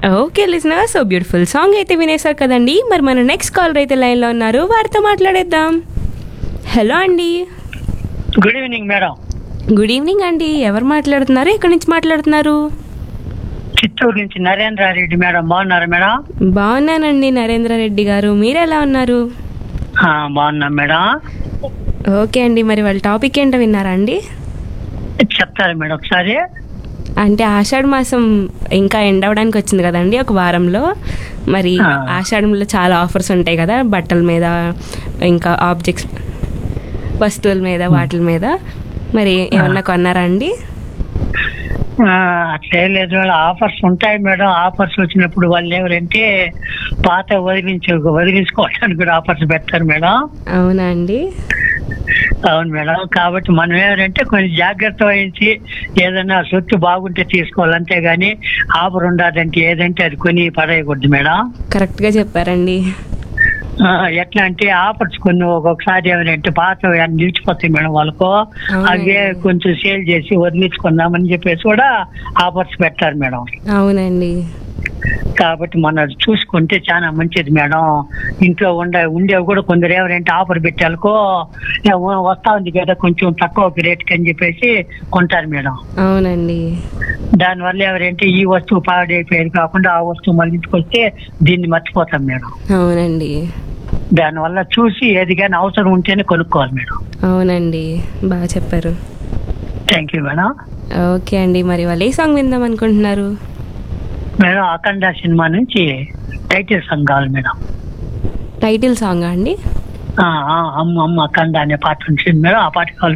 Okay listener so beautiful song అయితే వినేశారు కదండి మరి మన నెక్స్ట్ కాలర్ అయితే లైన్లో ఉన్నారు వారితో మాట్లాడేద్దాం హలో అండి good evening madam good evening అండి ఎవరు మాట్లాడుతున్నారు ఎక్కడి నుంచి మాట్లాడుతున్నారు చిత్తూరు నుంచి నరేంద్రారెడ్డి మేడం బాగున్నారా మేడం బాగున్నానండి నరేంద్ర రెడ్డి గారు మీరు ఎలా ఉన్నారు ఆ, బాగున్నాం మేడం ఓకే అండి మరి వాళ్ళ టాపిక్ ఏంటో విన్నారా అండి చెప్తారా మేడం ఒకసారి అంటే ఆషాఢ మాసం ఇంకా ఎండ్ అవ్వడానికి వచ్చింది కదండి ఒక వారంలో మరి ఆ. ఆషాఢంలో చాలా ఆఫర్స్ ఉంటాయి కదా బట్టల మీద ఇంకా ఆబ్జెక్ట్స్ వస్తువుల మీద వాటి మీద మరి ఏమన్నా కొన్నారా అండి ఆ, అట్లేం లేదు మేడం ఆఫర్స్ ఉంటాయి మేడం ఆఫర్స్ వచ్చినప్పుడు వాళ్ళు ఎవరంటే పాత వదిలించు వదిలించుకోవడానికి కూడా ఆఫర్స్ పెడతారు మేడం అవునా అండి అవును మేడం కాబట్టి మనం ఎవరంటే కొంచెం జాగ్రత్త వహించి ఏదైనా సొత్తు బాగుంటే తీసుకోవాలి అంతేగాని ఆఫర్ ఉండదంటే ఏదంటే అది కొని పడేయకూడదు మేడం కరెక్ట్గా చెప్పారండి ఆ, ఎట్లా అంటే ఆఫర్స్ కొన్ని ఒక్కొక్కసారి ఏమంటే పాత అన్ని నిలిచిపోతాయి మేడం వాళ్ళకు అవునండి. అవే కొంచెం సేల్ చేసి వదిలించుకుందామని చెప్పేసి కూడా ఆఫర్స్ పెట్టారు మేడం అవునండి కాబట్టి మనం అది చూసుకుంటే చాలా మంచిది మేడం ఇంట్లో ఉండే ఉండేవి కూడా కొందరు ఎవరంటే ఆఫర్ పెట్టాలకో ఏ, వస్తా ఉంది కదా కొంచెం తక్కువ రేట్కి అని చెప్పేసి కొంటారు మేడం అవునండి దానివల్ల ఎవరంటే ఈ వస్తువు పాడైపోయేది కాకుండా ఆ వస్తువు మళ్ళీ ఇంటికొస్తే దీన్ని మర్చిపోతాం మేడం అవునండి దానివల్ల చూసి ఏది కానీ అవసరం ఉంటేనే కొనుక్కోవాలి మేడం అవునండి బాగా చెప్పారు థ్యాంక్ యూ మేడం ఓకే అండి మరి వాళ్ళు ఏ సాంగ్ విందాం అనుకుంటున్నారు మేడం అఖండ సినిమా నుంచి టైటిల్ సాంగ్ కావాలి మేడం టైటిల్ సాంగ్ అండి ఆ, ఆ, అమ్మ అమ్మ అఖండ అనే పాట ఉంటుంది మేడం ఆ పాట కావాలి